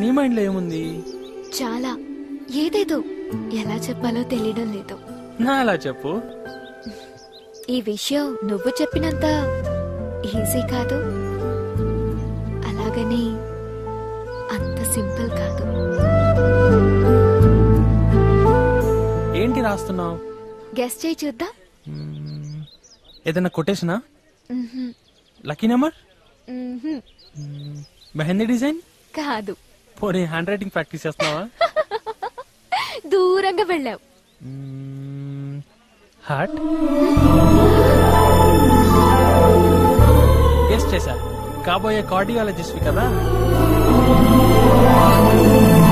నీ మైండ్ లో ఏముంది చాలా ఏదేదో ఎలా చెప్పాలో తెలియడం లేదు నా అలా చెప్పు ఈ విషయం నువ్వు చెప్పినంత ఈజీ కాదు అలాగని అంత సింపుల్ కాదు ఏంటి రాస్తున్నావు గెస్ట్ చేయి చూద్దాం ఏదైనా కొటేషనా మ్హూ. లక్కీ నెంబర్ మ్హూ. మెహందీ డిజైన్ కాదు పోనీ హ్యాండ్ రైటింగ్ ప్రాక్టీస్ చేస్తున్నావా దూరంగా వెళ్ళావు హార్ట్ గెస్ట్ చేశా కాబోయే కార్డియాలజిస్ట్ కదా